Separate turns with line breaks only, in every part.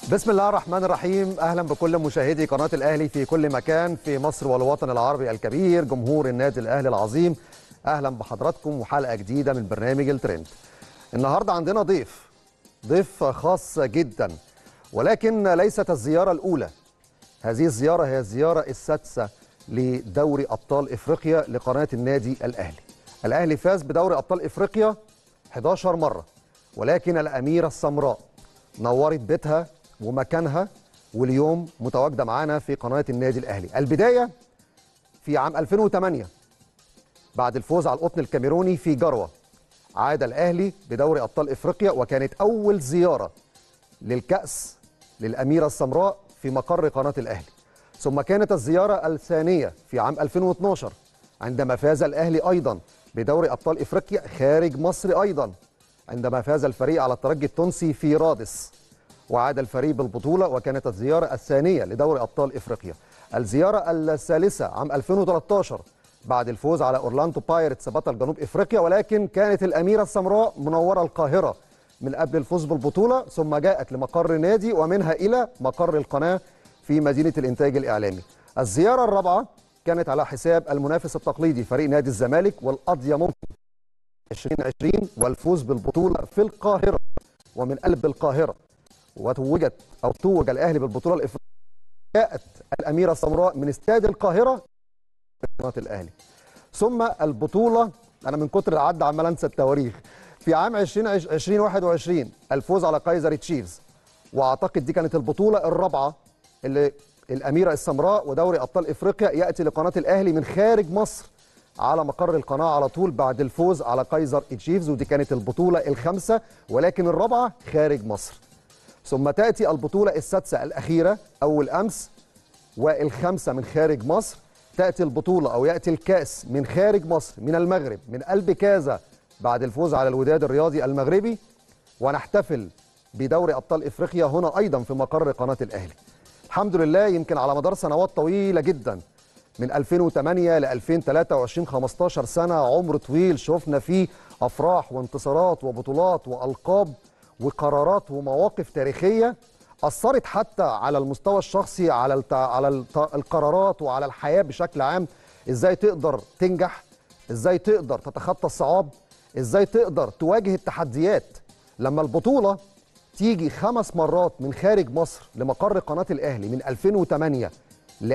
بسم الله الرحمن الرحيم اهلا بكل مشاهدي قناه الاهلي في كل مكان في مصر والوطن العربي الكبير جمهور النادي الاهلي العظيم اهلا بحضراتكم وحلقه جديده من برنامج الترند النهارده عندنا ضيف ضيف خاص جدا ولكن ليست الزياره الاولى هذه الزياره هي الزياره السادسه لدوري ابطال افريقيا لقناه النادي الاهلي الاهلي فاز بدوري ابطال افريقيا 11 مره ولكن الاميره السمراء نورت بيتها ومكانها واليوم متواجده معانا في قناه النادي الاهلي البدايه في عام 2008 بعد الفوز على القطن الكاميروني في جروه عاد الاهلي بدوري ابطال افريقيا وكانت اول زياره للكاس للاميره السمراء في مقر قناه الاهلي ثم كانت الزياره الثانيه في عام 2012 عندما فاز الاهلي ايضا بدوري ابطال افريقيا خارج مصر ايضا عندما فاز الفريق على الترجي التونسي في رادس وعاد الفريق بالبطولة وكانت الزيارة الثانية لدوري أبطال إفريقيا الزيارة الثالثة عام 2013 بعد الفوز على أورلاندو بايرتس بطل جنوب إفريقيا ولكن كانت الأميرة السمراء منورة القاهرة من قبل الفوز بالبطولة ثم جاءت لمقر نادي ومنها إلى مقر القناة في مدينة الإنتاج الإعلامي الزيارة الرابعة كانت على حساب المنافس التقليدي فريق نادي الزمالك والقضية ممكن 2020 والفوز بالبطولة في القاهرة ومن قلب القاهرة وتوجت او توج الاهلي بالبطوله الافريقيه جاءت الاميره السمراء من استاد القاهره قناه الاهلي ثم البطوله انا من كتر العد عمال انسى التواريخ في عام 2021 الفوز على كايزر تشيفز واعتقد دي كانت البطوله الرابعه اللي الاميره السمراء ودوري ابطال افريقيا ياتي لقناه الاهلي من خارج مصر على مقر القناه على طول بعد الفوز على كايزر تشيفز ودي كانت البطوله الخامسه ولكن الرابعه خارج مصر ثم تأتي البطولة السادسة الأخيرة أول أمس والخامسة من خارج مصر تأتي البطولة أو يأتي الكأس من خارج مصر من المغرب من قلب كازا بعد الفوز على الوداد الرياضي المغربي ونحتفل بدوري أبطال إفريقيا هنا أيضا في مقر قناة الأهلي الحمد لله يمكن على مدار سنوات طويلة جدا من 2008 ل 2023 15 سنة عمر طويل شفنا فيه أفراح وانتصارات وبطولات وألقاب وقرارات ومواقف تاريخيه اثرت حتى على المستوى الشخصي على الت... على الت... القرارات وعلى الحياه بشكل عام ازاي تقدر تنجح ازاي تقدر تتخطى الصعاب ازاي تقدر تواجه التحديات لما البطوله تيجي خمس مرات من خارج مصر لمقر قناه الاهلي من 2008 ل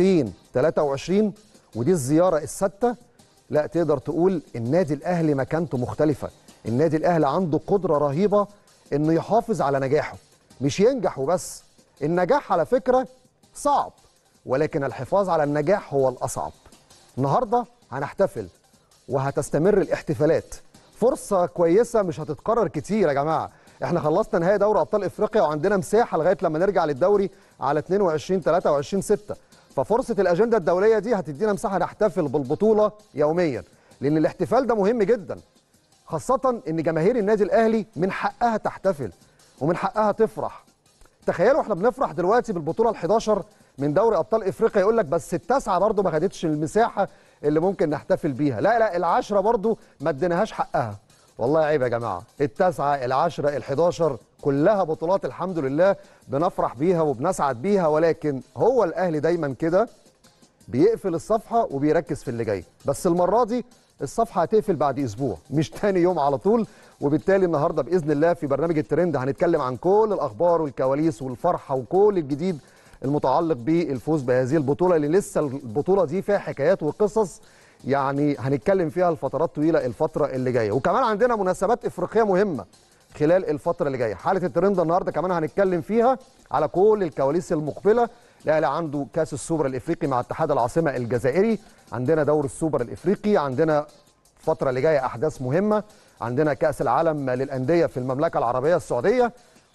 2023 ودي الزياره السادسه لا تقدر تقول النادي الاهلي مكانته مختلفه النادي الاهلي عنده قدره رهيبه انه يحافظ على نجاحه مش ينجح وبس النجاح على فكره صعب ولكن الحفاظ على النجاح هو الاصعب النهارده هنحتفل وهتستمر الاحتفالات فرصه كويسه مش هتتكرر كتير يا جماعه احنا خلصنا نهائي دوري ابطال افريقيا وعندنا مساحه لغايه لما نرجع للدوري على 22 23 6 ففرصه الاجنده الدوليه دي هتدينا مساحه نحتفل بالبطوله يوميا لان الاحتفال ده مهم جدا خاصة إن جماهير النادي الأهلي من حقها تحتفل ومن حقها تفرح. تخيلوا إحنا بنفرح دلوقتي بالبطولة ال 11 من دوري أبطال إفريقيا يقول لك بس التاسعة برضه ما خدتش المساحة اللي ممكن نحتفل بيها، لا لا العشرة برضه ما اديناهاش حقها. والله عيب يا جماعة، التاسعة، العشرة، ال 11 كلها بطولات الحمد لله بنفرح بيها وبنسعد بيها ولكن هو الأهلي دايما كده بيقفل الصفحة وبيركز في اللي جاي، بس المرة دي الصفحه هتقفل بعد اسبوع مش تاني يوم على طول وبالتالي النهارده باذن الله في برنامج الترند هنتكلم عن كل الاخبار والكواليس والفرحه وكل الجديد المتعلق بالفوز بهذه البطوله اللي لسه البطوله دي فيها حكايات وقصص يعني هنتكلم فيها لفترات طويله الفتره اللي جايه وكمان عندنا مناسبات افريقيه مهمه خلال الفتره اللي جايه حاله الترند النهارده كمان هنتكلم فيها على كل الكواليس المقبله الاهلي عنده كاس السوبر الافريقي مع اتحاد العاصمه الجزائري عندنا دور السوبر الافريقي عندنا الفتره اللي جايه احداث مهمه عندنا كاس العالم للانديه في المملكه العربيه السعوديه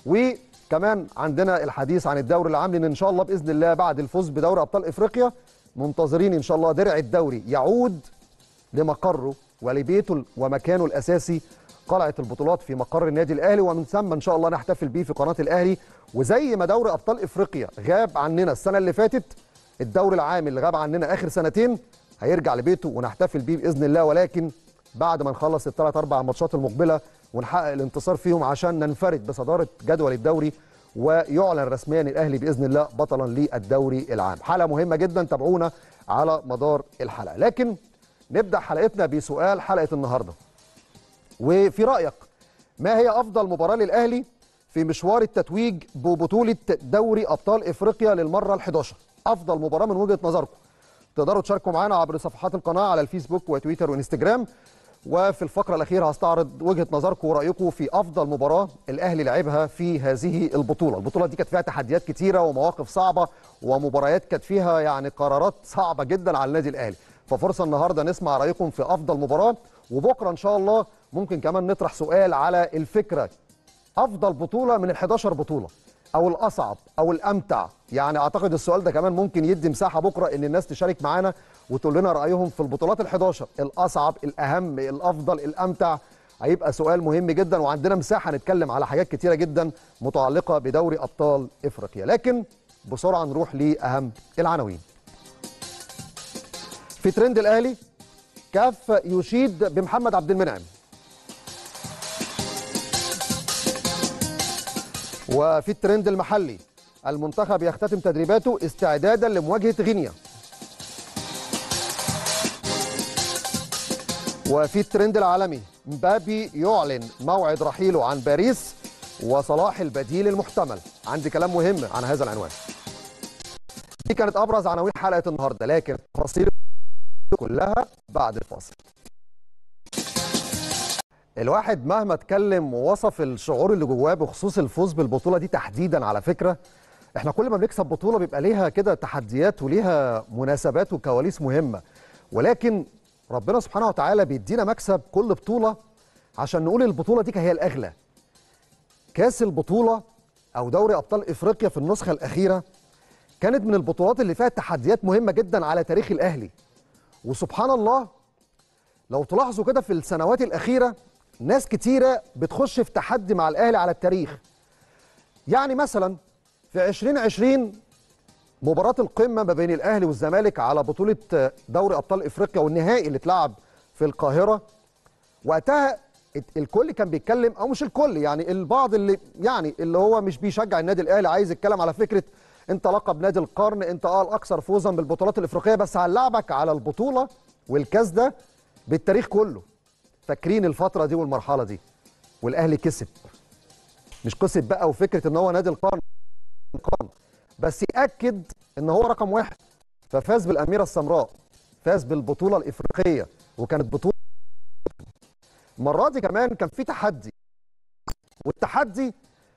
وكمان عندنا الحديث عن الدوري العام لان ان شاء الله باذن الله بعد الفوز بدوري ابطال افريقيا منتظرين ان شاء الله درع الدوري يعود لمقره ولبيته ومكانه الاساسي قلعه البطولات في مقر النادي الاهلي ومن ثم ان شاء الله نحتفل بيه في قناه الاهلي وزي ما دوري ابطال افريقيا غاب عننا السنه اللي فاتت الدوري العام اللي غاب عننا اخر سنتين هيرجع لبيته ونحتفل بيه باذن الله ولكن بعد ما نخلص الثلاث اربع ماتشات المقبله ونحقق الانتصار فيهم عشان ننفرد بصداره جدول الدوري ويعلن رسميا الاهلي باذن الله بطلا للدوري العام حلقه مهمه جدا تابعونا على مدار الحلقه لكن نبدا حلقتنا بسؤال حلقه النهارده وفي رايك ما هي افضل مباراه للاهلي في مشوار التتويج ببطوله دوري ابطال افريقيا للمره ال11 افضل مباراه من وجهه نظركم تقدروا تشاركوا معنا عبر صفحات القناه على الفيسبوك وتويتر وانستجرام وفي الفقره الاخيره هستعرض وجهه نظركم ورايكم في افضل مباراه الاهلي لعبها في هذه البطوله البطوله دي كانت فيها تحديات كتيره ومواقف صعبه ومباريات كانت فيها يعني قرارات صعبه جدا على النادي الاهلي ففرصه النهارده نسمع رايكم في افضل مباراه وبكره ان شاء الله ممكن كمان نطرح سؤال على الفكره افضل بطوله من ال11 بطوله او الاصعب او الامتع يعني اعتقد السؤال ده كمان ممكن يدي مساحه بكره ان الناس تشارك معانا وتقول لنا رايهم في البطولات ال11 الاصعب الاهم الافضل الامتع هيبقى سؤال مهم جدا وعندنا مساحه نتكلم على حاجات كتيره جدا متعلقه بدوري ابطال افريقيا لكن بسرعه نروح لاهم العناوين في ترند الاهلي كاف يشيد بمحمد عبد المنعم وفي الترند المحلي المنتخب يختتم تدريباته استعدادا لمواجهه غينيا وفي الترند العالمي مبابي يعلن موعد رحيله عن باريس وصلاح البديل المحتمل عندي كلام مهم عن هذا العنوان دي كانت ابرز عناوين حلقه النهارده لكن تفاصيل كلها بعد الفاصل الواحد مهما اتكلم ووصف الشعور اللي جواه بخصوص الفوز بالبطوله دي تحديدا على فكره احنا كل ما بنكسب بطوله بيبقى ليها كده تحديات وليها مناسبات وكواليس مهمه ولكن ربنا سبحانه وتعالى بيدينا مكسب كل بطوله عشان نقول البطوله دي هي الاغلى كاس البطوله او دوري ابطال افريقيا في النسخه الاخيره كانت من البطولات اللي فيها تحديات مهمه جدا على تاريخ الاهلي وسبحان الله لو تلاحظوا كده في السنوات الاخيره ناس كتيره بتخش في تحدي مع الاهلي على التاريخ يعني مثلا في 2020 مباراة القمة ما بين الأهلي والزمالك على بطولة دوري أبطال إفريقيا والنهائي اللي اتلعب في القاهرة وقتها الكل كان بيتكلم أو مش الكل يعني البعض اللي يعني اللي هو مش بيشجع النادي الأهلي عايز يتكلم على فكرة أنت لقب نادي القرن أنت أه الأكثر فوزا بالبطولات الإفريقية بس هنلعبك على البطولة والكاس ده بالتاريخ كله فاكرين الفترة دي والمرحلة دي والأهلي كسب مش كسب بقى وفكرة إن هو نادي القرن القرن بس يأكد ان هو رقم واحد ففاز بالأميرة السمراء فاز بالبطولة الإفريقية وكانت بطولة المرة دي كمان كان في تحدي والتحدي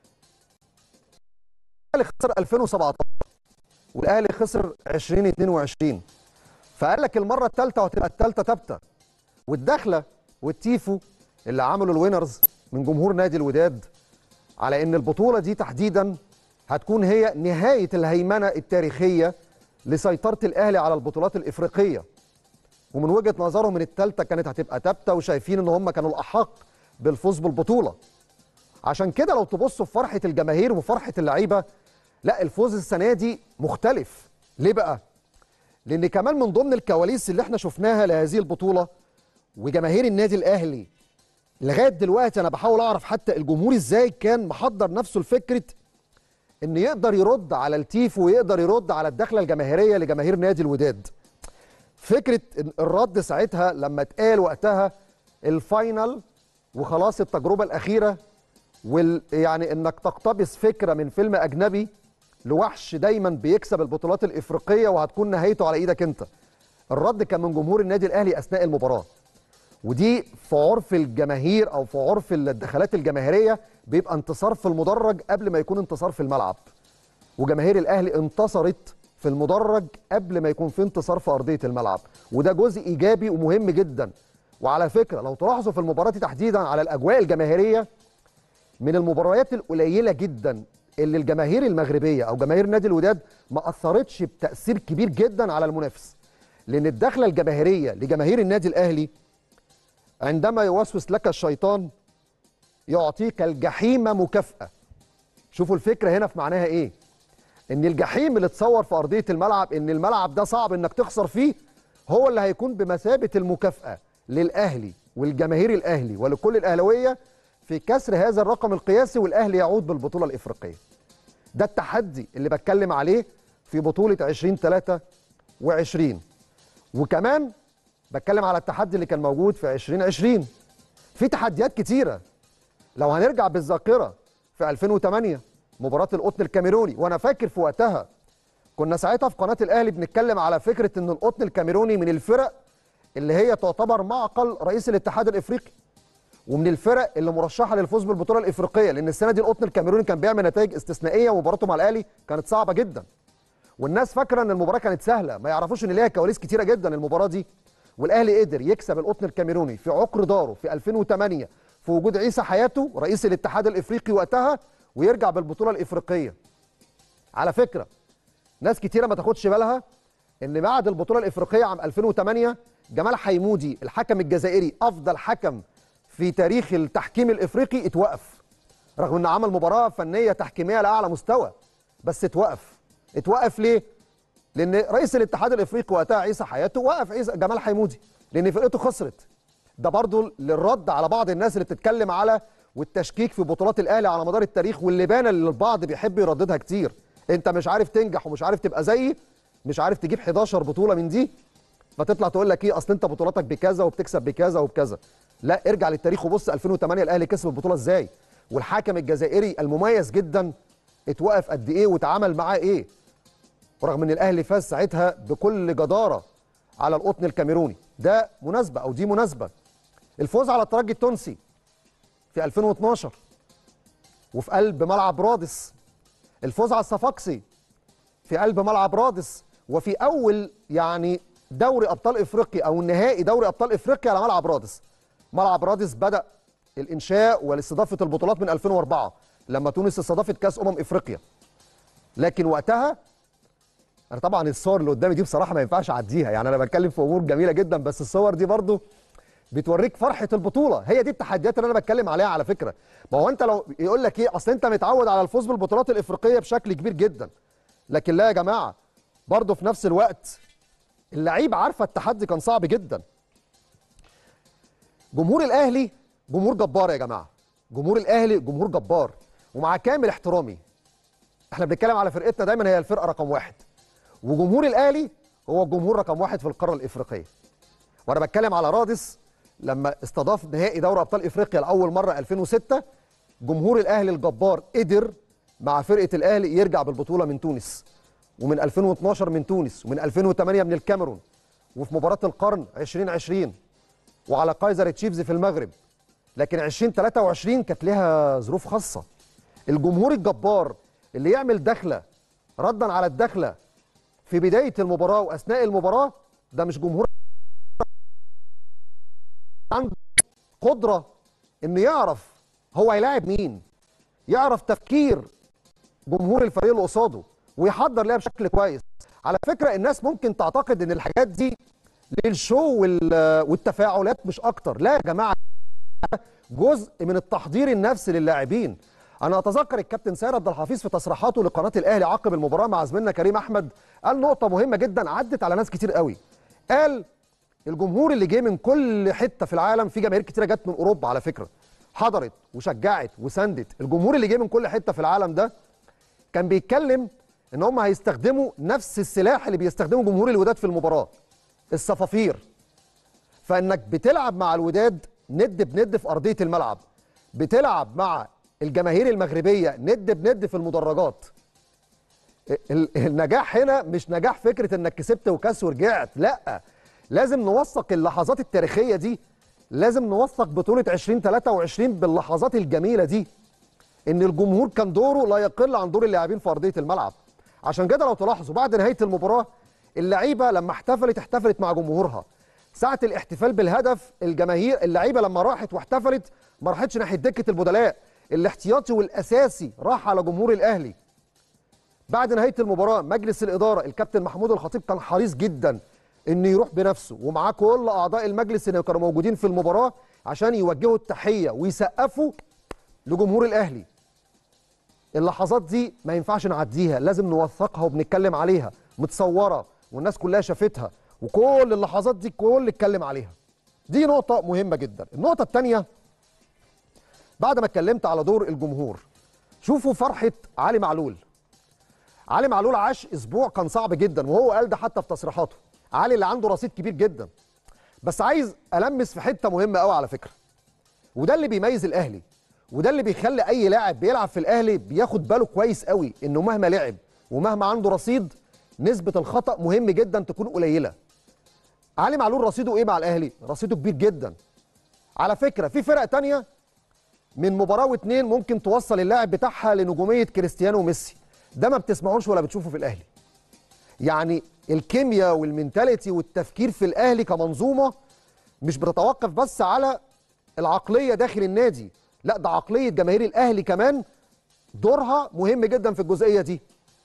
الأهلي خسر 2017 والأهلي خسر 2022 فقال لك المرة الثالثة وهتبقى الثالثة ثابتة والدخلة والتيفو اللي عملوا الوينرز من جمهور نادي الوداد على ان البطولة دي تحديدا هتكون هي نهاية الهيمنة التاريخية لسيطرة الأهلي على البطولات الإفريقية ومن وجهة نظرهم من الثالثة كانت هتبقى ثابتة وشايفين إن هم كانوا الأحق بالفوز بالبطولة عشان كده لو تبصوا في فرحة الجماهير وفرحة اللعيبة لا الفوز السنة دي مختلف ليه بقى؟ لأن كمان من ضمن الكواليس اللي احنا شفناها لهذه البطولة وجماهير النادي الأهلي لغاية دلوقتي أنا بحاول أعرف حتى الجمهور إزاي كان محضر نفسه لفكرة ان يقدر يرد على التيفو ويقدر يرد على الدخله الجماهيريه لجماهير نادي الوداد فكره الرد ساعتها لما اتقال وقتها الفاينل وخلاص التجربه الاخيره وال يعني انك تقتبس فكره من فيلم اجنبي لوحش دايما بيكسب البطولات الافريقيه وهتكون نهايته على ايدك انت الرد كان من جمهور النادي الاهلي اثناء المباراه ودي في عرف الجماهير او في عرف الدخلات الجماهيريه بيبقى انتصار في المدرج قبل ما يكون انتصار في الملعب وجماهير الاهلي انتصرت في المدرج قبل ما يكون في انتصار في ارضيه الملعب وده جزء ايجابي ومهم جدا وعلى فكره لو تلاحظوا في المباراه دي تحديدا على الاجواء الجماهيريه من المباريات القليله جدا اللي الجماهير المغربيه او جماهير نادي الوداد ما اثرتش بتاثير كبير جدا على المنافس لان الدخله الجماهيريه لجماهير النادي الاهلي عندما يوسوس لك الشيطان يعطيك الجحيم مكافأة شوفوا الفكرة هنا في معناها ايه ان الجحيم اللي اتصور في ارضية الملعب ان الملعب ده صعب انك تخسر فيه هو اللي هيكون بمثابة المكافأة للاهلي والجماهير الاهلي ولكل الاهلاوية في كسر هذا الرقم القياسي والاهلي يعود بالبطولة الافريقية ده التحدي اللي بتكلم عليه في بطوله 2023 وكمان بتكلم على التحدي اللي كان موجود في 2020 في تحديات كتيره لو هنرجع بالذاكره في 2008 مباراه القطن الكاميروني وانا فاكر في وقتها كنا ساعتها في قناه الاهلي بنتكلم على فكره ان القطن الكاميروني من الفرق اللي هي تعتبر معقل رئيس الاتحاد الافريقي ومن الفرق اللي مرشحه للفوز بالبطوله الافريقيه لان السنه دي القطن الكاميروني كان بيعمل نتائج استثنائيه ومباراته مع الاهلي كانت صعبه جدا والناس فاكره ان المباراه كانت سهله ما يعرفوش ان ليها كواليس كتيره جدا المباراه دي والاهلي قدر يكسب القطن الكاميروني في عقر داره في 2008 في وجود عيسى حياته رئيس الاتحاد الافريقي وقتها ويرجع بالبطوله الافريقيه على فكره ناس كتيره ما تاخدش بالها ان بعد البطوله الافريقيه عام 2008 جمال حيمودي الحكم الجزائري افضل حكم في تاريخ التحكيم الافريقي اتوقف رغم انه عمل مباراه فنيه تحكيميه لاعلى مستوى بس اتوقف اتوقف ليه لان رئيس الاتحاد الافريقي وقتها عيسى حياته وقف عيسى جمال حيمودي لان فرقته خسرت ده برضو للرد على بعض الناس اللي بتتكلم على والتشكيك في بطولات الاهلي على مدار التاريخ واللي بان اللي البعض بيحب يرددها كتير انت مش عارف تنجح ومش عارف تبقى زيي مش عارف تجيب 11 بطوله من دي فتطلع تقول لك ايه اصل انت بطولاتك بكذا وبتكسب بكذا وبكذا لا ارجع للتاريخ وبص 2008 الاهلي كسب البطوله ازاي والحكم الجزائري المميز جدا اتوقف قد ايه واتعامل معاه ايه ورغم ان الاهلي فاز ساعتها بكل جداره على القطن الكاميروني ده مناسبه او دي مناسبه الفوز على الترجي التونسي في 2012 وفي قلب ملعب رادس الفوز على الصفاقسي في قلب ملعب رادس وفي اول يعني دوري ابطال افريقيا او النهائي دوري ابطال افريقيا على ملعب رادس ملعب رادس بدا الانشاء والاستضافه البطولات من 2004 لما تونس استضافت كاس امم افريقيا لكن وقتها انا طبعا الصور اللي قدامي دي بصراحه ما ينفعش اعديها يعني انا بتكلم في امور جميله جدا بس الصور دي برضو بتوريك فرحه البطوله هي دي التحديات اللي انا بتكلم عليها على فكره ما هو انت لو يقول لك ايه اصل انت متعود على الفوز بالبطولات الافريقيه بشكل كبير جدا لكن لا يا جماعه برضه في نفس الوقت اللعيب عارفه التحدي كان صعب جدا جمهور الاهلي جمهور جبار يا جماعه جمهور الاهلي جمهور جبار ومع كامل احترامي احنا بنتكلم على فرقتنا دايما هي الفرقه رقم واحد وجمهور الاهلي هو الجمهور رقم واحد في القاره الافريقيه وانا بتكلم على رادس لما استضاف نهائي دوري ابطال افريقيا لاول مره 2006 جمهور الاهلي الجبار قدر مع فرقه الاهلي يرجع بالبطوله من تونس ومن 2012 من تونس ومن 2008 من الكاميرون وفي مباراه القرن 2020 وعلى قايزر تشيفز في المغرب لكن 2023 كانت لها ظروف خاصه الجمهور الجبار اللي يعمل دخله ردا على الدخله في بدايه المباراه واثناء المباراه ده مش جمهور عنده قدره انه يعرف هو هيلاعب مين يعرف تفكير جمهور الفريق اللي قصاده ويحضر ليها بشكل كويس على فكره الناس ممكن تعتقد ان الحاجات دي للشو والتفاعلات مش اكتر لا يا جماعه جزء من التحضير النفسي للاعبين انا اتذكر الكابتن سيد عبد الحفيظ في تصريحاته لقناه الاهلي عقب المباراه مع زميلنا كريم احمد قال نقطه مهمه جدا عدت على ناس كتير قوي قال الجمهور اللي جه من كل حته في العالم في جماهير كتيره جت من اوروبا على فكره حضرت وشجعت وساندت الجمهور اللي جه من كل حته في العالم ده كان بيتكلم ان هم هيستخدموا نفس السلاح اللي بيستخدمه جمهور الوداد في المباراه الصفافير فانك بتلعب مع الوداد ند بند في ارضيه الملعب بتلعب مع الجماهير المغربيه ند بند في المدرجات النجاح هنا مش نجاح فكره انك كسبت وكاس ورجعت لا لازم نوثق اللحظات التاريخيه دي لازم نوثق بطوله 2023 باللحظات الجميله دي ان الجمهور كان دوره لا يقل عن دور اللاعبين في ارضيه الملعب عشان كده لو تلاحظوا بعد نهايه المباراه اللعيبه لما احتفلت احتفلت مع جمهورها ساعه الاحتفال بالهدف الجماهير اللعيبه لما راحت واحتفلت ما راحتش ناحيه دكه البدلاء الاحتياطي والاساسي راح على جمهور الاهلي بعد نهايه المباراه مجلس الاداره الكابتن محمود الخطيب كان حريص جدا انه يروح بنفسه ومعاه كل اعضاء المجلس اللي كانوا موجودين في المباراه عشان يوجهوا التحيه ويسقفوا لجمهور الاهلي اللحظات دي ما ينفعش نعديها لازم نوثقها وبنتكلم عليها متصوره والناس كلها شافتها وكل اللحظات دي كل اتكلم عليها دي نقطة مهمة جدا النقطة الثانية بعد ما اتكلمت على دور الجمهور شوفوا فرحة علي معلول علي معلول عاش اسبوع كان صعب جدا وهو قال ده حتى في تصريحاته علي اللي عنده رصيد كبير جدا بس عايز المس في حته مهمه قوي على فكره وده اللي بيميز الاهلي وده اللي بيخلي اي لاعب بيلعب في الاهلي بياخد باله كويس قوي انه مهما لعب ومهما عنده رصيد نسبه الخطا مهم جدا تكون قليله علي معلول رصيده ايه مع الاهلي رصيده كبير جدا على فكره في فرق تانية من مباراه واتنين ممكن توصل اللاعب بتاعها لنجوميه كريستيانو وميسي ده ما بتسمعوش ولا بتشوفه في الاهلي يعني الكيمياء والمنتاليتي والتفكير في الاهلي كمنظومه مش بتتوقف بس على العقليه داخل النادي لا ده عقليه جماهير الاهلي كمان دورها مهم جدا في الجزئيه دي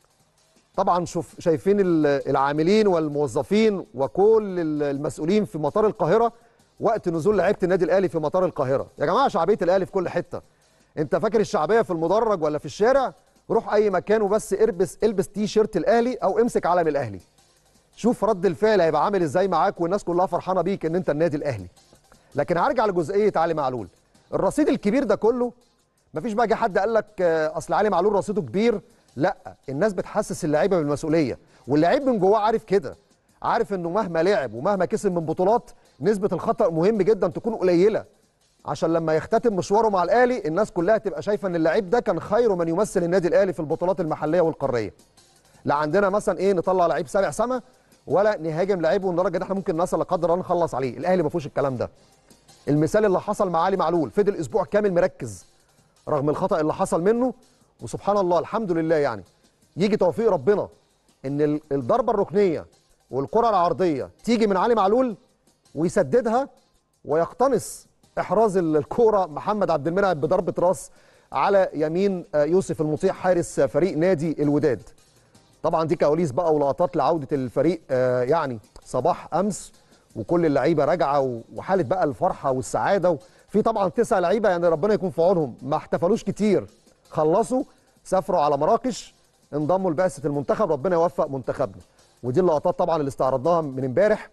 طبعا شوف شايفين العاملين والموظفين وكل المسؤولين في مطار القاهره وقت نزول لعيبه النادي الاهلي في مطار القاهره يا جماعه شعبيه الاهلي في كل حته انت فاكر الشعبيه في المدرج ولا في الشارع روح اي مكان وبس البس البس تي شيرت الاهلي او امسك علم الاهلي شوف رد الفعل هيبقى عامل ازاي معاك والناس كلها فرحانه بيك ان انت النادي الاهلي لكن هرجع لجزئيه علي معلول الرصيد الكبير ده كله مفيش بقى جه حد قال لك اصل علي معلول رصيده كبير لا الناس بتحسس اللعيبه بالمسؤوليه واللعيب من جواه عارف كده عارف انه مهما لعب ومهما كسب من بطولات نسبه الخطا مهم جدا تكون قليله عشان لما يختتم مشواره مع الاهلي الناس كلها تبقى شايفه ان اللعيب ده كان خير من يمثل النادي الاهلي في البطولات المحليه والقاريه لا عندنا مثلا ايه نطلع لعيب سابع سما ولا نهاجم لعيب ولدرجه ان احنا ممكن نصل لقدر الله نخلص عليه الاهلي ما فيهوش الكلام ده المثال اللي حصل مع علي معلول فضل اسبوع كامل مركز رغم الخطا اللي حصل منه وسبحان الله الحمد لله يعني يجي توفيق ربنا ان الضربه الركنيه والكره العرضيه تيجي من علي معلول ويسددها ويقتنص احراز الكوره محمد عبد المنعم بضربه راس على يمين يوسف المطيع حارس فريق نادي الوداد طبعا دي كواليس بقى ولقطات لعوده الفريق يعني صباح امس وكل اللعيبه راجعه وحاله بقى الفرحه والسعاده في طبعا تسع لعيبه يعني ربنا يكون في عونهم ما احتفلوش كتير خلصوا سافروا على مراكش انضموا لبعثه المنتخب ربنا يوفق منتخبنا ودي اللقطات طبعا اللي استعرضناها من امبارح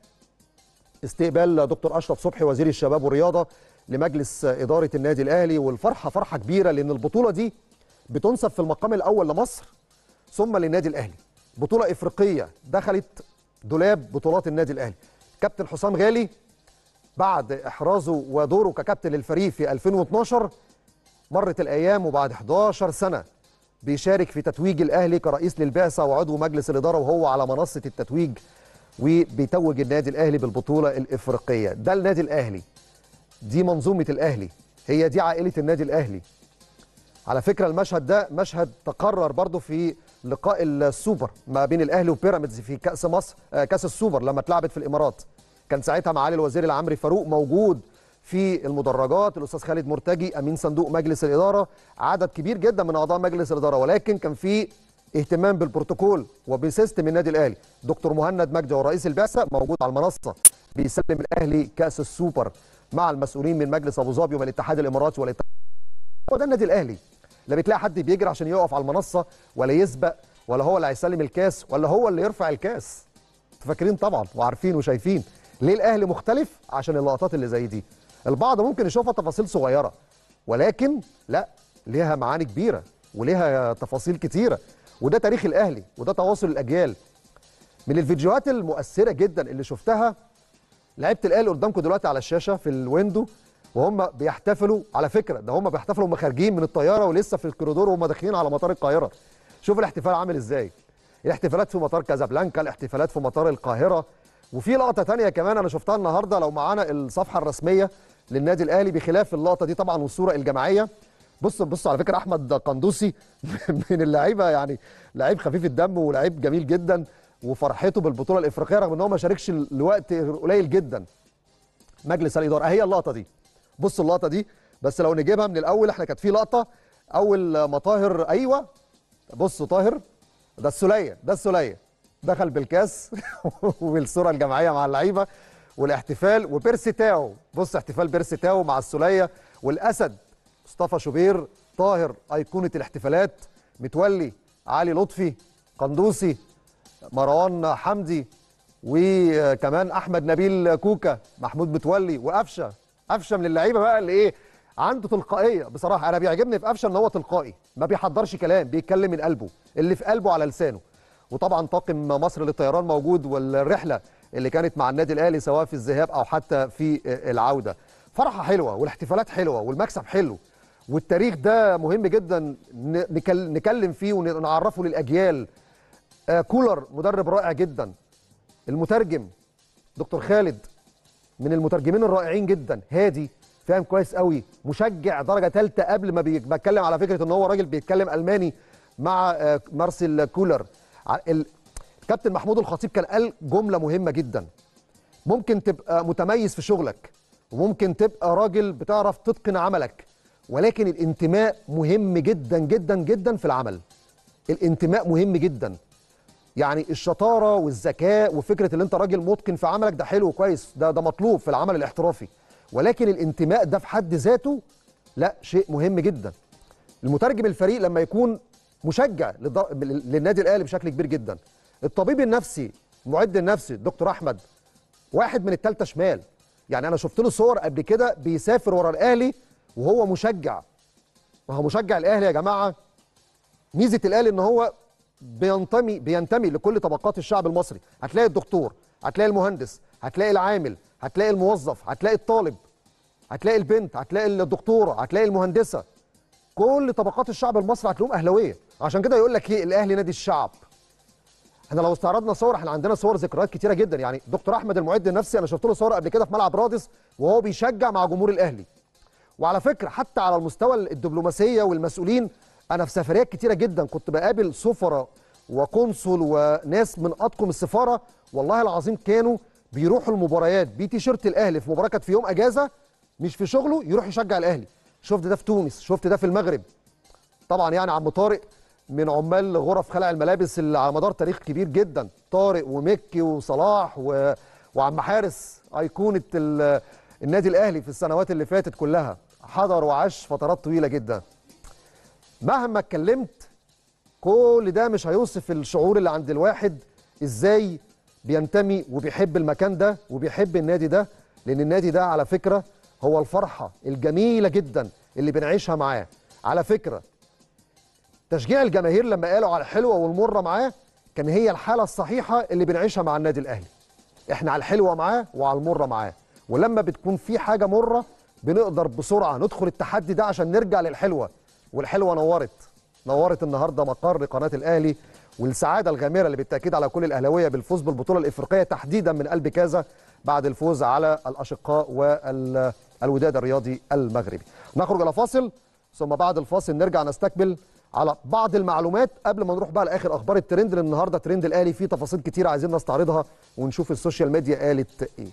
استقبال دكتور اشرف صبحي وزير الشباب والرياضه لمجلس اداره النادي الاهلي والفرحه فرحه كبيره لان البطوله دي بتنسب في المقام الاول لمصر ثم للنادي الاهلي بطوله افريقيه دخلت دولاب بطولات النادي الاهلي كابتن حسام غالي بعد احرازه ودوره ككابتن للفريق في 2012 مرت الايام وبعد 11 سنه بيشارك في تتويج الاهلي كرئيس للبعثه وعضو مجلس الاداره وهو على منصه التتويج وبيتوج النادي الاهلي بالبطوله الافريقيه ده النادي الاهلي دي منظومه الاهلي هي دي عائله النادي الاهلي على فكره المشهد ده مشهد تكرر برضه في لقاء السوبر ما بين الاهلي وبيراميدز في كاس مصر كاس السوبر لما اتلعبت في الامارات كان ساعتها معالي الوزير العمري فاروق موجود في المدرجات الاستاذ خالد مرتجي امين صندوق مجلس الاداره عدد كبير جدا من اعضاء مجلس الاداره ولكن كان في اهتمام بالبروتوكول وبسيستم النادي الاهلي دكتور مهند مجدي ورئيس البعثه موجود على المنصه بيسلم الاهلي كاس السوبر مع المسؤولين من مجلس ابو ظبي والاتحاد الاماراتي والاتحاد هو ده النادي الاهلي لا بتلاقي حد بيجري عشان يقف على المنصه ولا يسبق ولا هو اللي هيسلم الكاس ولا هو اللي يرفع الكاس فاكرين طبعا وعارفين وشايفين ليه الاهلي مختلف عشان اللقطات اللي زي دي البعض ممكن يشوفها تفاصيل صغيره ولكن لا ليها معاني كبيره وليها تفاصيل كتيره وده تاريخ الاهلي وده تواصل الاجيال من الفيديوهات المؤثره جدا اللي شفتها لعيبه الاهلي قدامكم دلوقتي على الشاشه في الويندو وهم بيحتفلوا على فكره ده هم بيحتفلوا وهم خارجين من الطياره ولسه في الكوريدور وهم داخلين على مطار القاهره شوف الاحتفال عامل ازاي الاحتفالات في مطار كازابلانكا الاحتفالات في مطار القاهره وفي لقطه تانية كمان انا شفتها النهارده لو معانا الصفحه الرسميه للنادي الاهلي بخلاف اللقطه دي طبعا والصوره الجماعيه بص بص على فكره احمد قندوسي من اللعيبه يعني لعيب خفيف الدم ولعيب جميل جدا وفرحته بالبطوله الافريقيه رغم ان هو ما شاركش لوقت قليل جدا مجلس الاداره اهي اللقطه دي بص اللقطه دي بس لو نجيبها من الاول احنا كانت في لقطه اول ما طاهر ايوه بص طاهر ده السوليه ده السوليه دخل بالكاس والصوره الجماعيه مع اللعيبه والاحتفال وبيرسي تاو بص احتفال بيرسي تاو مع السوليه والاسد مصطفى شوبير طاهر ايقونه الاحتفالات متولي علي لطفي قندوسي مروان حمدي وكمان احمد نبيل كوكا محمود متولي وقفشه قفشه من اللعيبه بقى اللي ايه عنده تلقائيه بصراحه انا بيعجبني في قفشه ان هو تلقائي ما بيحضرش كلام بيتكلم من قلبه اللي في قلبه على لسانه وطبعا طاقم مصر للطيران موجود والرحله اللي كانت مع النادي الاهلي سواء في الذهاب او حتى في العوده فرحه حلوه والاحتفالات حلوه والمكسب حلو والتاريخ ده مهم جدا نكلم فيه ونعرفه للاجيال كولر مدرب رائع جدا المترجم دكتور خالد من المترجمين الرائعين جدا هادي فاهم كويس قوي مشجع درجه ثالثه قبل ما بتكلم على فكره ان هو راجل بيتكلم الماني مع مارسيل كولر الكابتن محمود الخطيب كان قال جمله مهمه جدا ممكن تبقى متميز في شغلك وممكن تبقى راجل بتعرف تتقن عملك ولكن الانتماء مهم جدا جدا جدا في العمل الانتماء مهم جدا يعني الشطاره والذكاء وفكره ان انت راجل متقن في عملك ده حلو كويس ده ده مطلوب في العمل الاحترافي ولكن الانتماء ده في حد ذاته لا شيء مهم جدا المترجم الفريق لما يكون مشجع للنادي الاهلي بشكل كبير جدا الطبيب النفسي المعد النفسي الدكتور احمد واحد من الثالثه شمال يعني انا شفت له صور قبل كده بيسافر ورا الاهلي وهو مشجع ما هو مشجع الاهلي يا جماعه ميزه الاهلي ان هو بينتمي بينتمي لكل طبقات الشعب المصري هتلاقي الدكتور هتلاقي المهندس هتلاقي العامل هتلاقي الموظف هتلاقي الطالب هتلاقي البنت هتلاقي الدكتوره هتلاقي المهندسه كل طبقات الشعب المصري هتلاقيهم اهلاويه عشان كده يقول لك ايه الاهلي نادي الشعب احنا لو استعرضنا صور احنا عندنا صور ذكريات كتيره جدا يعني دكتور احمد المعد النفسي انا شفت له صور قبل كده في ملعب رادس وهو بيشجع مع جمهور الاهلي وعلى فكره حتى على المستوى الدبلوماسيه والمسؤولين انا في سفريات كتيره جدا كنت بقابل سفراء وقنصل وناس من اطقم السفاره والله العظيم كانوا بيروحوا المباريات بتيشيرت الاهلي في مباراه كانت في يوم اجازه مش في شغله يروح يشجع الاهلي شفت ده في تونس شفت ده في المغرب طبعا يعني عم طارق من عمال غرف خلع الملابس اللي على مدار تاريخ كبير جدا طارق ومكي وصلاح و... وعم حارس ايقونه ال... النادي الاهلي في السنوات اللي فاتت كلها حضر وعاش فترات طويله جدا مهما اتكلمت كل ده مش هيوصف الشعور اللي عند الواحد ازاي بينتمي وبيحب المكان ده وبيحب النادي ده لان النادي ده على فكره هو الفرحه الجميله جدا اللي بنعيشها معاه على فكره تشجيع الجماهير لما قالوا على الحلوه والمره معاه كان هي الحاله الصحيحه اللي بنعيشها مع النادي الاهلي احنا على الحلوه معاه وعلى المره معاه ولما بتكون في حاجه مره بنقدر بسرعه ندخل التحدي ده عشان نرجع للحلوه والحلوه نورت نورت النهارده مقر قناه الاهلي والسعاده الغامره اللي بالتاكيد على كل الاهلاويه بالفوز بالبطوله الافريقيه تحديدا من قلب كازا بعد الفوز على الاشقاء والوداد الرياضي المغربي نخرج الى فاصل ثم بعد الفاصل نرجع نستكمل على بعض المعلومات قبل ما نروح بقى لاخر اخبار الترند لان النهارده ترند الاهلي فيه تفاصيل كتير عايزين نستعرضها ونشوف السوشيال ميديا قالت ايه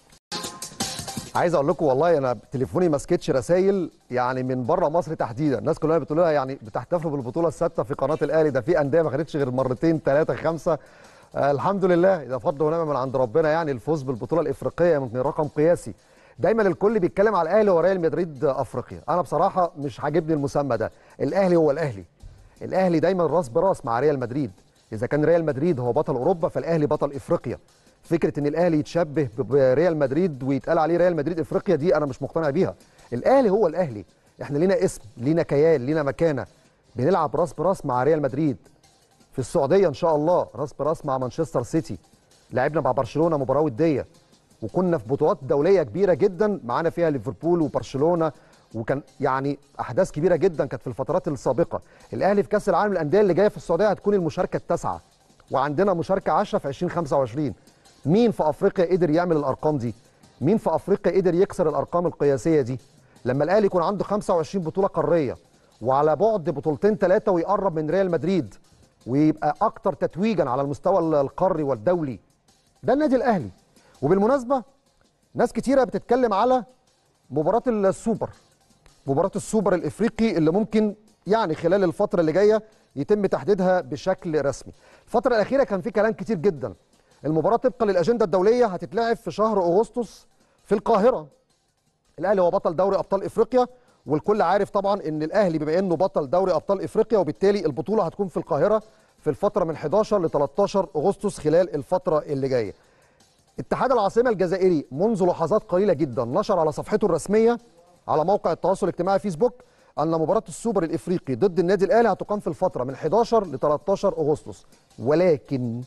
عايز اقول لكم والله انا تليفوني ما سكتش رسايل يعني من بره مصر تحديدا الناس كلها بتقول لها يعني بتحتفلوا بالبطوله السادسه في قناه الاهلي ده في انديه ما خدتش غير مرتين ثلاثه خمسه آه الحمد لله ده فضل ونعمه من عند ربنا يعني الفوز بالبطوله الافريقيه يمكن رقم قياسي دايما الكل بيتكلم على الاهلي وريال مدريد افريقيا انا بصراحه مش عاجبني المسمى ده الاهلي هو الاهلي الاهلي دايما راس براس مع ريال مدريد اذا كان ريال مدريد هو بطل اوروبا فالاهلي بطل افريقيا فكره ان الاهلي يتشبه بريال مدريد ويتقال عليه ريال مدريد افريقيا دي انا مش مقتنع بيها الاهلي هو الاهلي احنا لينا اسم لينا كيان لينا مكانه بنلعب راس براس مع ريال مدريد في السعوديه ان شاء الله راس براس مع مانشستر سيتي لعبنا مع برشلونه مباراه وديه وكنا في بطولات دوليه كبيره جدا معانا فيها ليفربول وبرشلونه وكان يعني احداث كبيره جدا كانت في الفترات السابقه الاهلي في كاس العالم للانديه اللي جايه في السعوديه هتكون المشاركه التاسعه وعندنا مشاركه 10 في 2025 مين في افريقيا قدر يعمل الارقام دي مين في افريقيا قدر يكسر الارقام القياسيه دي لما الاهلي يكون عنده 25 بطوله قاريه وعلى بعد بطولتين ثلاثه ويقرب من ريال مدريد ويبقى اكتر تتويجا على المستوى القاري والدولي ده النادي الاهلي وبالمناسبه ناس كتيره بتتكلم على مباراه السوبر مباراه السوبر الافريقي اللي ممكن يعني خلال الفتره اللي جايه يتم تحديدها بشكل رسمي الفتره الاخيره كان في كلام كتير جدا المباراه طبقا للاجنده الدوليه هتتلعب في شهر اغسطس في القاهره الاهلي هو بطل دوري ابطال افريقيا والكل عارف طبعا ان الاهلي بما انه بطل دوري ابطال افريقيا وبالتالي البطوله هتكون في القاهره في الفتره من 11 ل 13 اغسطس خلال الفتره اللي جايه اتحاد العاصمه الجزائري منذ لحظات قليله جدا نشر على صفحته الرسميه على موقع التواصل الاجتماعي فيسبوك ان مباراه السوبر الافريقي ضد النادي الاهلي هتقام في الفتره من 11 ل 13 اغسطس ولكن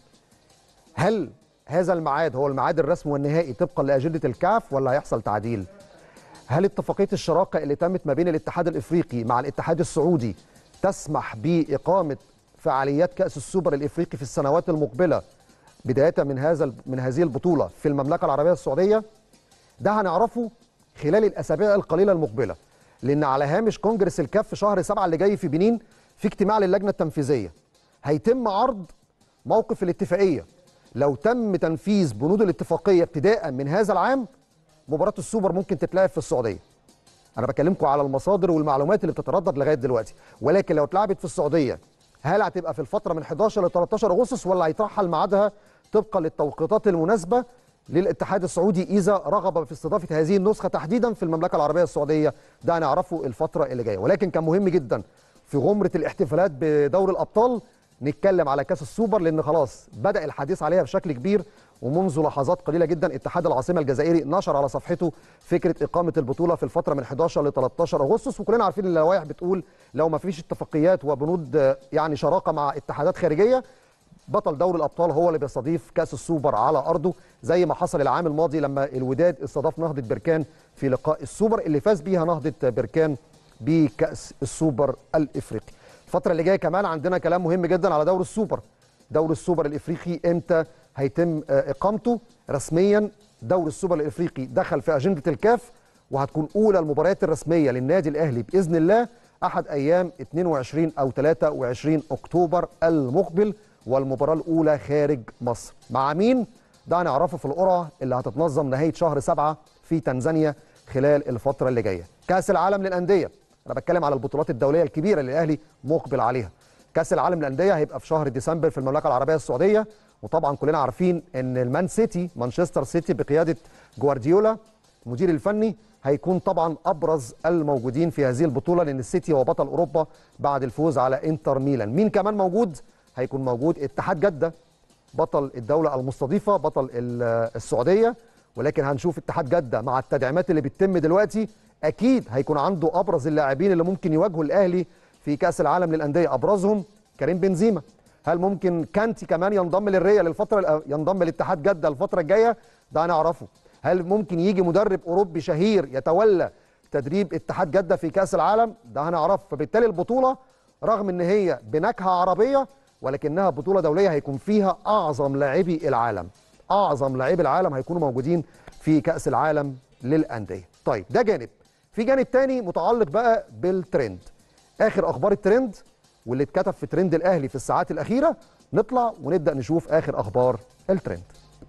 هل هذا الميعاد هو الميعاد الرسمي والنهائي طبقا لاجنده الكاف ولا هيحصل تعديل هل اتفاقيه الشراكه اللي تمت ما بين الاتحاد الافريقي مع الاتحاد السعودي تسمح باقامه فعاليات كاس السوبر الافريقي في السنوات المقبله بدايه من هذا من هذه البطوله في المملكه العربيه السعوديه ده هنعرفه خلال الاسابيع القليله المقبله لان على هامش كونجرس الكاف في شهر سبعة اللي جاي في بنين في اجتماع للجنه التنفيذيه هيتم عرض موقف الاتفاقيه لو تم تنفيذ بنود الاتفاقيه ابتداء من هذا العام مباراه السوبر ممكن تتلعب في السعوديه انا بكلمكم على المصادر والمعلومات اللي بتتردد لغايه دلوقتي ولكن لو اتلعبت في السعوديه هل هتبقى في الفتره من 11 ل 13 اغسطس ولا هيترحل ميعادها طبقا للتوقيتات المناسبه للاتحاد السعودي اذا رغب في استضافه هذه النسخه تحديدا في المملكه العربيه السعوديه ده هنعرفه الفتره اللي جايه ولكن كان مهم جدا في غمره الاحتفالات بدور الابطال نتكلم على كاس السوبر لان خلاص بدا الحديث عليها بشكل كبير ومنذ لحظات قليله جدا اتحاد العاصمه الجزائري نشر على صفحته فكره اقامه البطوله في الفتره من 11 ل 13 اغسطس وكلنا عارفين ان اللوائح بتقول لو ما فيش اتفاقيات وبنود يعني شراكه مع اتحادات خارجيه بطل دوري الابطال هو اللي بيستضيف كاس السوبر على ارضه زي ما حصل العام الماضي لما الوداد استضاف نهضه بركان في لقاء السوبر اللي فاز بيها نهضه بركان بكاس السوبر الافريقي الفتره اللي جايه كمان عندنا كلام مهم جدا على دوري السوبر دوري السوبر الافريقي امتى هيتم اقامته رسميا دوري السوبر الافريقي دخل في اجنده الكاف وهتكون اولى المباريات الرسميه للنادي الاهلي باذن الله احد ايام 22 او 23 اكتوبر المقبل والمباراه الاولى خارج مصر مع مين ده هنعرفه في القرعه اللي هتتنظم نهايه شهر سبعة في تنزانيا خلال الفتره اللي جايه كاس العالم للانديه انا بتكلم على البطولات الدوليه الكبيره اللي الاهلي مقبل عليها كاس العالم للانديه هيبقى في شهر ديسمبر في المملكه العربيه السعوديه وطبعا كلنا عارفين ان المان سيتي مانشستر سيتي بقياده جوارديولا المدير الفني هيكون طبعا ابرز الموجودين في هذه البطوله لان السيتي هو بطل اوروبا بعد الفوز على انتر ميلان مين كمان موجود هيكون موجود اتحاد جده بطل الدوله المستضيفه بطل السعوديه ولكن هنشوف اتحاد جده مع التدعيمات اللي بتتم دلوقتي اكيد هيكون عنده ابرز اللاعبين اللي ممكن يواجهوا الاهلي في كاس العالم للانديه ابرزهم كريم بنزيما هل ممكن كانتي كمان ينضم للريال الفتره ينضم لاتحاد جده الفتره الجايه ده هنعرفه هل ممكن يجي مدرب اوروبي شهير يتولى تدريب اتحاد جده في كاس العالم ده هنعرفه فبالتالي البطوله رغم ان هي بنكهه عربيه ولكنها بطوله دوليه هيكون فيها اعظم لاعبي العالم اعظم لاعبي العالم هيكونوا موجودين في كاس العالم للانديه طيب ده جانب في جانب تاني متعلق بقى بالترند اخر اخبار الترند واللي اتكتب في ترند الاهلي في الساعات الاخيره نطلع ونبدا نشوف اخر اخبار الترند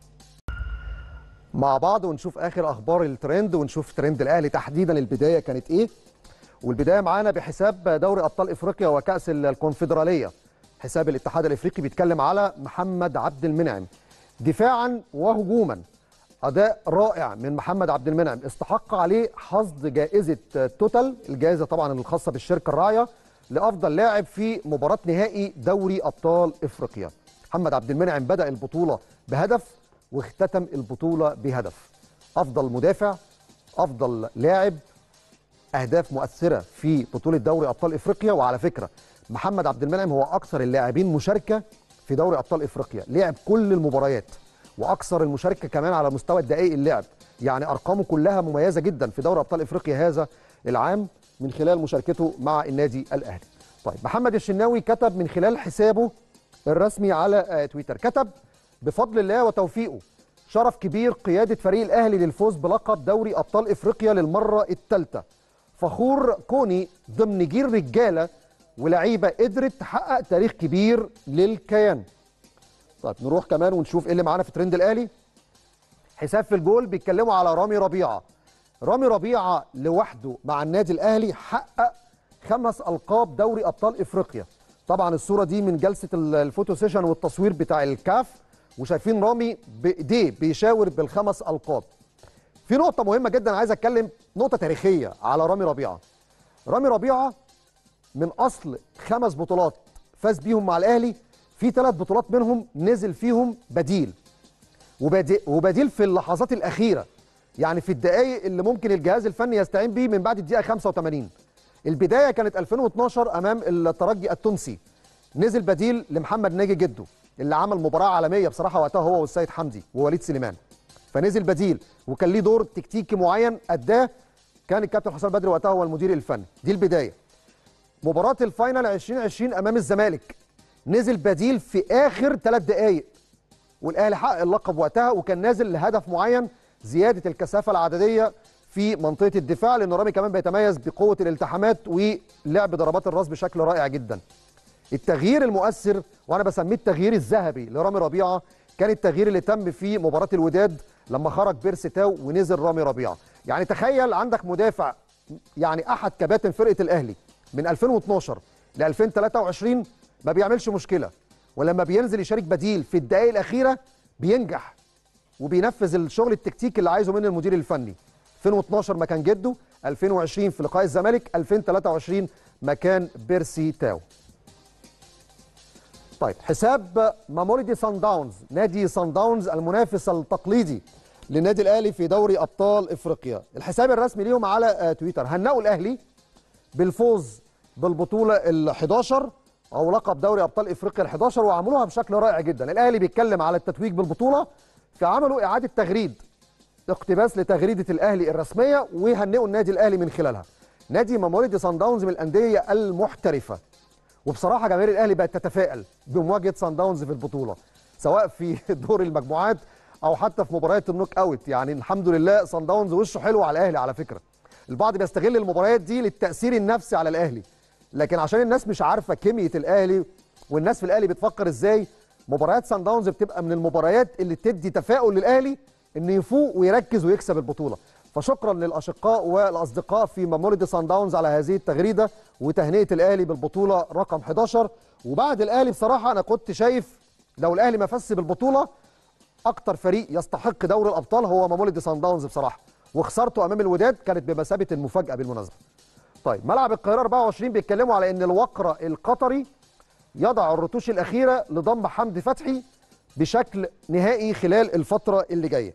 مع بعض ونشوف اخر اخبار الترند ونشوف ترند الاهلي تحديدا البدايه كانت ايه والبدايه معانا بحساب دوري ابطال افريقيا وكاس الكونفدراليه حساب الاتحاد الافريقي بيتكلم على محمد عبد المنعم دفاعا وهجوما اداء رائع من محمد عبد المنعم استحق عليه حصد جائزه توتال الجائزه طبعا الخاصه بالشركه الراعيه لافضل لاعب في مباراه نهائي دوري ابطال افريقيا محمد عبد المنعم بدا البطوله بهدف واختتم البطوله بهدف افضل مدافع افضل لاعب اهداف مؤثره في بطوله دوري ابطال افريقيا وعلى فكره محمد عبد المنعم هو اكثر اللاعبين مشاركه في دوري ابطال افريقيا لعب كل المباريات واكثر المشاركه كمان على مستوى الدقائق اللعب يعني ارقامه كلها مميزه جدا في دوري ابطال افريقيا هذا العام من خلال مشاركته مع النادي الاهلي طيب محمد الشناوي كتب من خلال حسابه الرسمي على تويتر كتب بفضل الله وتوفيقه شرف كبير قياده فريق الاهلي للفوز بلقب دوري ابطال افريقيا للمره الثالثه فخور كوني ضمن جيل رجاله ولعيبه قدرت تحقق تاريخ كبير للكيان طيب نروح كمان ونشوف ايه اللي معانا في ترند الاهلي حساب في الجول بيتكلموا على رامي ربيعه رامي ربيعه لوحده مع النادي الاهلي حقق خمس القاب دوري ابطال افريقيا طبعا الصوره دي من جلسه الفوتو سيشن والتصوير بتاع الكاف وشايفين رامي بايديه بيشاور بالخمس القاب في نقطه مهمه جدا عايز اتكلم نقطه تاريخيه على رامي ربيعه رامي ربيعه من اصل خمس بطولات فاز بيهم مع الاهلي في ثلاث بطولات منهم نزل فيهم بديل وبديل في اللحظات الاخيره يعني في الدقائق اللي ممكن الجهاز الفني يستعين بيه من بعد الدقيقه 85 البدايه كانت 2012 امام الترجي التونسي نزل بديل لمحمد ناجي جده اللي عمل مباراه عالميه بصراحه وقتها هو والسيد حمدي ووليد سليمان فنزل بديل وكان ليه دور تكتيكي معين اداه كان الكابتن حسام بدري وقتها هو المدير الفني دي البدايه مباراه الفاينل 2020 امام الزمالك نزل بديل في اخر ثلاث دقائق والاهلي حقق اللقب وقتها وكان نازل لهدف معين زياده الكثافه العدديه في منطقه الدفاع لان رامي كمان بيتميز بقوه الالتحامات ولعب ضربات الراس بشكل رائع جدا. التغيير المؤثر وانا بسميه التغيير الذهبي لرامي ربيعه كان التغيير اللي تم في مباراه الوداد لما خرج بيرسي تاو ونزل رامي ربيعه. يعني تخيل عندك مدافع يعني احد كباتن فرقه الاهلي من 2012 ل 2023 ما بيعملش مشكله ولما بينزل يشارك بديل في الدقائق الاخيره بينجح وبينفذ الشغل التكتيكي اللي عايزه منه المدير الفني 2012 مكان جده 2020 في لقاء الزمالك 2023 مكان بيرسي تاو طيب حساب ماموليدي سان داونز نادي سان داونز المنافس التقليدي للنادي الاهلي في دوري ابطال افريقيا الحساب الرسمي ليهم على تويتر هنقوا الاهلي بالفوز بالبطوله ال11 او لقب دوري ابطال افريقيا ال11 وعملوها بشكل رائع جدا الاهلي بيتكلم على التتويج بالبطوله فعملوا اعاده تغريد اقتباس لتغريده الاهلي الرسميه وهنئوا النادي الاهلي من خلالها نادي ماموريدي سان داونز من الانديه المحترفه وبصراحه جماهير الاهلي بقت تتفائل بمواجهه سان داونز في البطوله سواء في دور المجموعات او حتى في مباريات النوك اوت يعني الحمد لله سان داونز وشه حلو على الاهلي على فكره البعض بيستغل المباريات دي للتاثير النفسي على الاهلي لكن عشان الناس مش عارفه كميه الاهلي والناس في الاهلي بتفكر ازاي مباريات سان داونز بتبقى من المباريات اللي تدي تفاؤل للاهلي انه يفوق ويركز ويكسب البطوله فشكرا للاشقاء والاصدقاء في ماموريدي سان داونز على هذه التغريده وتهنئه الاهلي بالبطوله رقم 11 وبعد الاهلي بصراحه انا كنت شايف لو الاهلي ما فاز بالبطوله اكتر فريق يستحق دوري الابطال هو ماموريدي سان داونز بصراحه وخسارته امام الوداد كانت بمثابه المفاجاه بالمناسبه طيب ملعب القاهره 24 بيتكلموا على ان الوقره القطري يضع الرتوش الاخيره لضم حمدي فتحي بشكل نهائي خلال الفتره اللي جايه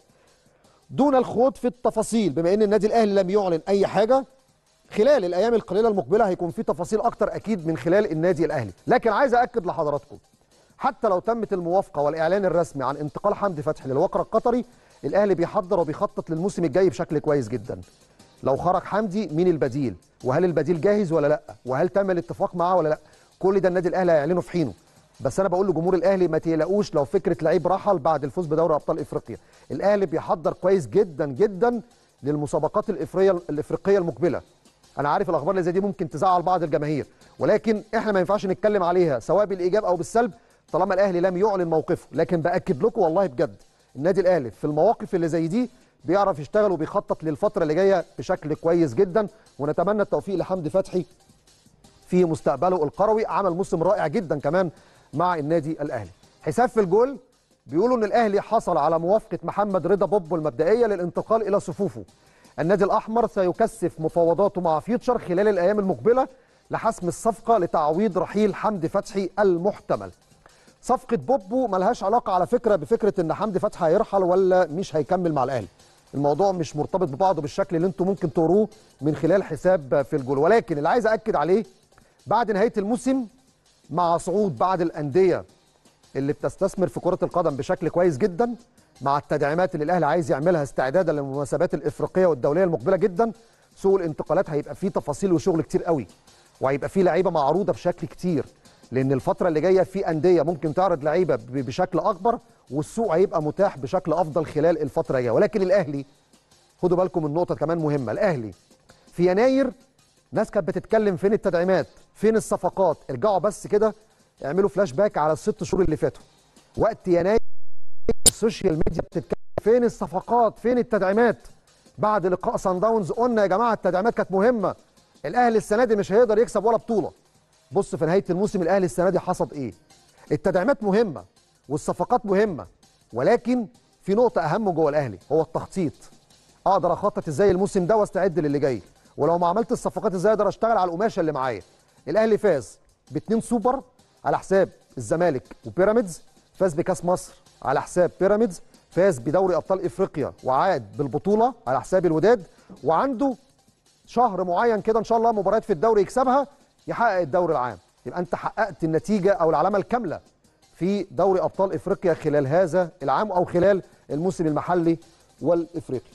دون الخوض في التفاصيل بما ان النادي الاهلي لم يعلن اي حاجه خلال الايام القليله المقبله هيكون في تفاصيل اكتر اكيد من خلال النادي الاهلي لكن عايز اكد لحضراتكم حتى لو تمت الموافقه والاعلان الرسمي عن انتقال حمدي فتحي للوقر القطري الاهلي بيحضر وبيخطط للموسم الجاي بشكل كويس جدا لو خرج حمدي مين البديل وهل البديل جاهز ولا لا وهل تم الاتفاق معاه ولا لا كل ده النادي الاهلي هيعلنه في حينه بس انا بقول لجمهور الاهلي ما تقلقوش لو فكره لعيب رحل بعد الفوز بدوري ابطال افريقيا الاهلي بيحضر كويس جدا جدا للمسابقات الافريقيه الافريقيه المقبله انا عارف الاخبار اللي زي دي ممكن تزعل بعض الجماهير ولكن احنا ما ينفعش نتكلم عليها سواء بالايجاب او بالسلب طالما الاهلي لم يعلن موقفه لكن باكد لكم والله بجد النادي الاهلي في المواقف اللي زي دي بيعرف يشتغل وبيخطط للفتره اللي جايه بشكل كويس جدا ونتمنى التوفيق لحمدي فتحي في مستقبله القروي عمل موسم رائع جدا كمان مع النادي الاهلي حساب في الجول بيقولوا ان الاهلي حصل على موافقه محمد رضا بوبو المبدئيه للانتقال الى صفوفه النادي الاحمر سيكثف مفاوضاته مع فيوتشر خلال الايام المقبله لحسم الصفقه لتعويض رحيل حمدي فتحي المحتمل صفقه بوبو ملهاش علاقه على فكره بفكره ان حمدي فتحي هيرحل ولا مش هيكمل مع الاهلي الموضوع مش مرتبط ببعضه بالشكل اللي انتم ممكن تقروه من خلال حساب في الجول ولكن اللي عايز اكد عليه بعد نهايه الموسم مع صعود بعض الانديه اللي بتستثمر في كره القدم بشكل كويس جدا مع التدعيمات اللي الاهلي عايز يعملها استعدادا للمناسبات الافريقيه والدوليه المقبله جدا سوق الانتقالات هيبقى فيه تفاصيل وشغل كتير قوي وهيبقى فيه لعيبه معروضه بشكل كتير لان الفتره اللي جايه في انديه ممكن تعرض لعيبه بشكل اكبر والسوق هيبقى متاح بشكل افضل خلال الفتره الجايه ولكن الاهلي خدوا بالكم من نقطه كمان مهمه الاهلي في يناير ناس كانت بتتكلم فين التدعيمات فين الصفقات ارجعوا بس كده اعملوا فلاش باك على الست شهور اللي فاتوا وقت يناير السوشيال ميديا بتتكلم فين الصفقات فين التدعيمات بعد لقاء سان داونز قلنا يا جماعه التدعيمات كانت مهمه الاهلي السنه دي مش هيقدر يكسب ولا بطوله بص في نهايه الموسم الاهلي السنه دي حصد ايه التدعيمات مهمه والصفقات مهمه ولكن في نقطه اهم جوه الاهلي هو التخطيط اقدر اخطط ازاي الموسم ده واستعد للي جاي ولو ما عملت الصفقات ازاي اقدر اشتغل على القماشه اللي معايا الاهلي فاز باتنين سوبر على حساب الزمالك وبيراميدز فاز بكاس مصر على حساب بيراميدز فاز بدوري ابطال افريقيا وعاد بالبطوله على حساب الوداد وعنده شهر معين كده ان شاء الله مباريات في الدوري يكسبها يحقق الدوري العام يبقى انت حققت النتيجه او العلامه الكامله في دوري ابطال افريقيا خلال هذا العام او خلال الموسم المحلي والافريقي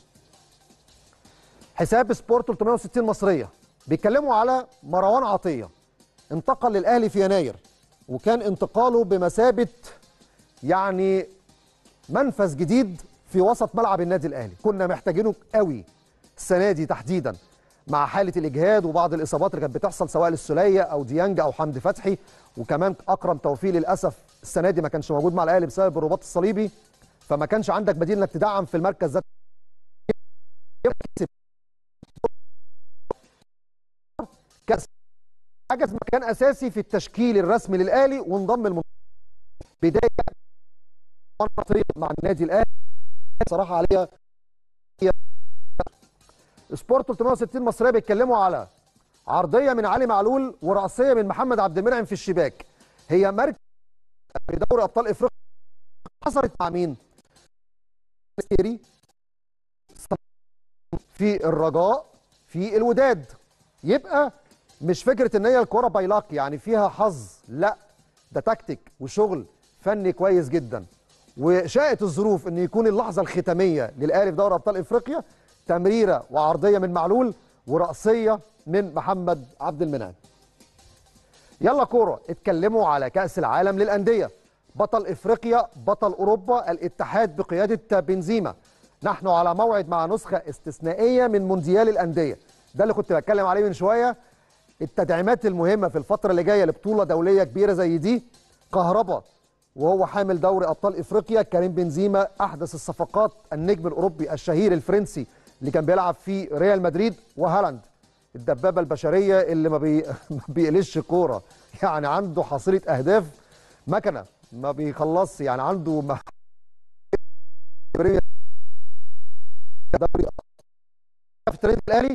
حساب سبورت 360 مصريه بيتكلموا على مروان عطيه انتقل للاهلي في يناير وكان انتقاله بمثابه يعني منفذ جديد في وسط ملعب النادي الاهلي كنا محتاجينه قوي السنه دي تحديدا مع حاله الاجهاد وبعض الاصابات اللي كانت بتحصل سواء للسوليه او ديانج او حمدي فتحي وكمان اكرم توفيق للاسف السنه دي ما كانش موجود مع الاهلي بسبب الرباط الصليبي فما كانش عندك بديل انك تدعم في المركز ده كاس حجز مكان اساسي في التشكيل الرسمي للاهلي وانضم الم... بدايه مع النادي الاهلي صراحه عليها سبورت 360 مصريه بيتكلموا على عرضيه من علي معلول وراسيه من محمد عبد المنعم في الشباك هي مركز في دوري ابطال افريقيا حصلت مع مين؟ في الرجاء في الوداد يبقى مش فكره ان هي الكوره بايلاك يعني فيها حظ لا ده تكتيك وشغل فني كويس جدا وشاءت الظروف ان يكون اللحظه الختاميه للاهلي في دوري ابطال افريقيا تمريره وعرضيه من معلول وراسيه من محمد عبد المنعم يلا كوره اتكلموا على كاس العالم للانديه بطل افريقيا بطل اوروبا الاتحاد بقياده بنزيما نحن على موعد مع نسخه استثنائيه من مونديال الانديه ده اللي كنت بتكلم عليه من شويه التدعيمات المهمه في الفتره اللي جايه لبطوله دوليه كبيره زي دي كهربا وهو حامل دوري ابطال افريقيا كريم بنزيما احدث الصفقات النجم الاوروبي الشهير الفرنسي اللي كان بيلعب في ريال مدريد وهالاند الدبابه البشريه اللي ما, بي... ما بيقلش كوره يعني عنده حصيله اهداف مكنه ما بيخلصش يعني عنده م... دوري في الترند الاهلي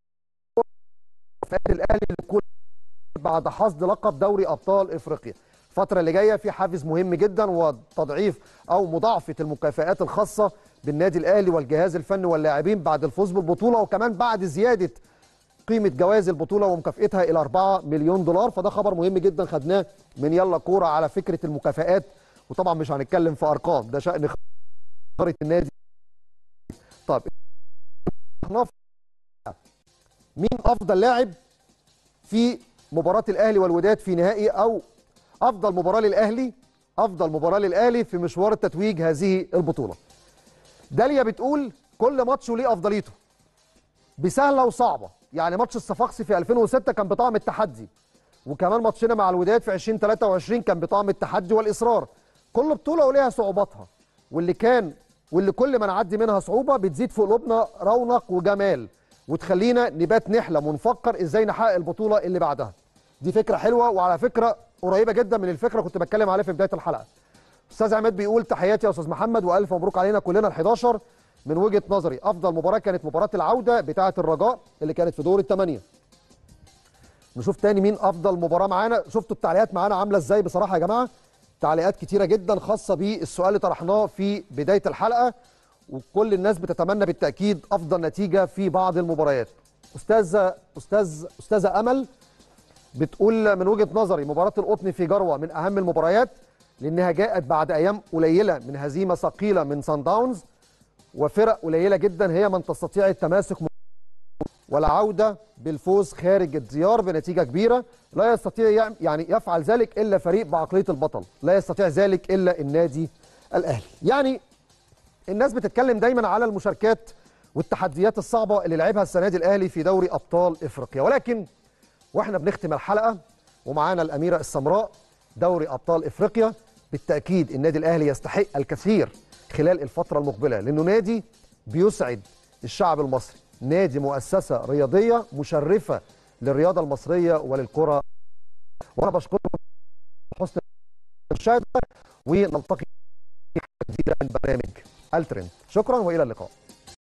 الاهلي لكل بعد حصد لقب دوري ابطال افريقيا الفتره اللي جايه في حافز مهم جدا وتضعيف او مضاعفه المكافئات الخاصه بالنادي الاهلي والجهاز الفني واللاعبين بعد الفوز بالبطوله وكمان بعد زياده قيمه جوائز البطوله ومكافئتها الى 4 مليون دولار فده خبر مهم جدا خدناه من يلا كوره على فكره المكافئات وطبعا مش هنتكلم في ارقام ده شان اداره النادي طب مين افضل لاعب في مباراه الاهلي والوداد في نهائي او افضل مباراه للاهلي افضل مباراه للاهلي في مشوار التتويج هذه البطوله داليا بتقول كل ماتش وليه افضليته بسهله وصعبه يعني ماتش الصفاقسي في 2006 كان بطعم التحدي وكمان ماتشنا مع الوداد في 2023 كان بطعم التحدي والاصرار كل بطوله وليها صعوباتها واللي كان واللي كل ما نعدي منها صعوبه بتزيد في قلوبنا رونق وجمال وتخلينا نبات نحلم ونفكر ازاي نحقق البطوله اللي بعدها دي فكره حلوه وعلى فكره قريبه جدا من الفكره كنت بتكلم عليها في بدايه الحلقه استاذ عماد بيقول تحياتي يا استاذ محمد والف مبروك علينا كلنا ال11 من وجهه نظري افضل مباراه كانت مباراه العوده بتاعه الرجاء اللي كانت في دور الثمانيه نشوف تاني مين افضل مباراه معانا شفتوا التعليقات معانا عامله ازاي بصراحه يا جماعه تعليقات كتيره جدا خاصه بالسؤال اللي طرحناه في بدايه الحلقه وكل الناس بتتمنى بالتاكيد افضل نتيجه في بعض المباريات استاذه استاذ استاذه امل بتقول من وجهه نظري مباراه القطن في جروه من اهم المباريات لانها جاءت بعد ايام قليله من هزيمه ثقيله من سان داونز وفرق قليله جدا هي من تستطيع التماسك والعوده بالفوز خارج الديار بنتيجه كبيره لا يستطيع يعني يفعل ذلك الا فريق بعقليه البطل لا يستطيع ذلك الا النادي الاهلي يعني الناس بتتكلم دايما على المشاركات والتحديات الصعبه اللي لعبها السنه دي الاهلي في دوري ابطال افريقيا ولكن واحنا بنختم الحلقه ومعانا الاميره السمراء دوري ابطال افريقيا بالتاكيد النادي الاهلي يستحق الكثير خلال الفتره المقبله لانه نادي بيسعد الشعب المصري نادي مؤسسه رياضيه مشرفه للرياضه المصريه وللكره وانا بشكركم حسن المشاهده ونلتقي جديدا من برنامج الترند شكرا والى اللقاء